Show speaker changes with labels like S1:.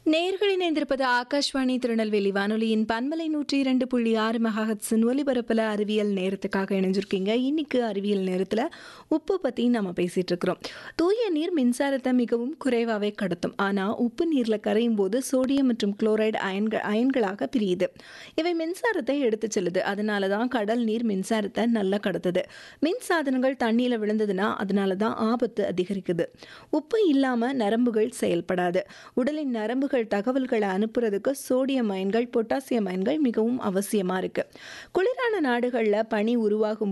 S1: நேர்கள் இணைந்திருப்பது ஆகாஷ்வாணி திருநெல்வேலி வானொலியின் பன்மலை நூற்றி இரண்டு புள்ளி ஆறு மெகாஹட்ஸின் ஒலிபரப்பில் அறிவியல் நேரத்துக்காக இணைஞ்சிருக்கீங்க இன்னைக்கு அறிவியல் நேரத்தில் உப்பு பற்றி நம்ம பேசிட்டு இருக்கிறோம் தூய நீர் மின்சாரத்தை மிகவும் குறைவாகவே கடத்தும் ஆனால் உப்பு நீரில் கரையும் போது சோடியம் மற்றும் குளோரைடு அயன்கள் அயன்களாக பிரியுது இவை மின்சாரத்தை எடுத்துச் செல்லுது அதனால தான் கடல் நீர் மின்சாரத்தை நல்லா கடத்துது மின் சாதனங்கள் தண்ணியில் விழுந்ததுன்னா அதனால தான் ஆபத்து அதிகரிக்குது உப்பு இல்லாமல் நரம்புகள் செயல்படாது உடலின் நரம்புகள் தகவல்களை அனுப்புறதுக்கு சோடியம் அயன்கள் பொட்டாசியம் அயன்கள் மிகவும் அவசியமாக இருக்குது குளிரான நாடுகளில் பனி உருவாகும்